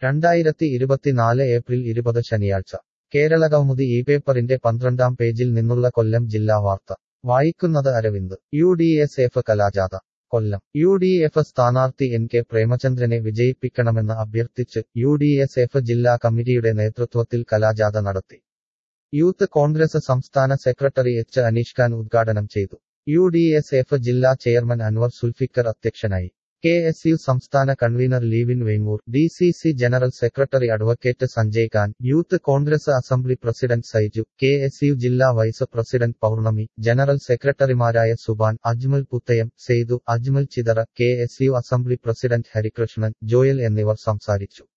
രണ്ടായിരത്തി ഇരുപത്തിനാല് ഏപ്രിൽ ഇരുപത് ശനിയാഴ്ച കേരളകൗമുദി ഈ പേപ്പറിന്റെ പന്ത്രണ്ടാം പേജിൽ നിന്നുള്ള കൊല്ലം ജില്ലാ വാർത്ത വായിക്കുന്നത് Aravind U D S F കലാജാഥ കൊല്ലം യു ഡി എഫ് സ്ഥാനാർത്ഥി എൻ കെ പ്രേമചന്ദ്രനെ വിജയിപ്പിക്കണമെന്ന് അഭ്യർത്ഥിച്ച് യു ഡി എസ് എഫ് ജില്ലാ കമ്മിറ്റിയുടെ നേതൃത്വത്തിൽ കലാജാഥ നടത്തി യൂത്ത് കോൺഗ്രസ് സംസ്ഥാന സെക്രട്ടറി എച്ച് അനീഷ് ഖാൻ ഉദ്ഘാടനം ചെയ്തു യു ഡി എസ് എഫ് ജില്ലാ ചെയർമാൻ അൻവർ സുൽഫിക്കർ അധ്യക്ഷനായി കെ എസ് യു സംസ്ഥാന convener Levin Vengoor D C C general secretary advocate Sanjay Khan youth Congress assembly president Saiju K S U ജില്ലാ വൈസ് പ്രസിഡന്റ് പൗർണമി ജനറൽ സെക്രട്ടറിമാരായ Suban Ajmal Puthayam Saidu Ajmal Chithara K S U assembly president Harikrishnan Joel എന്നിവർ സംസാരിച്ചു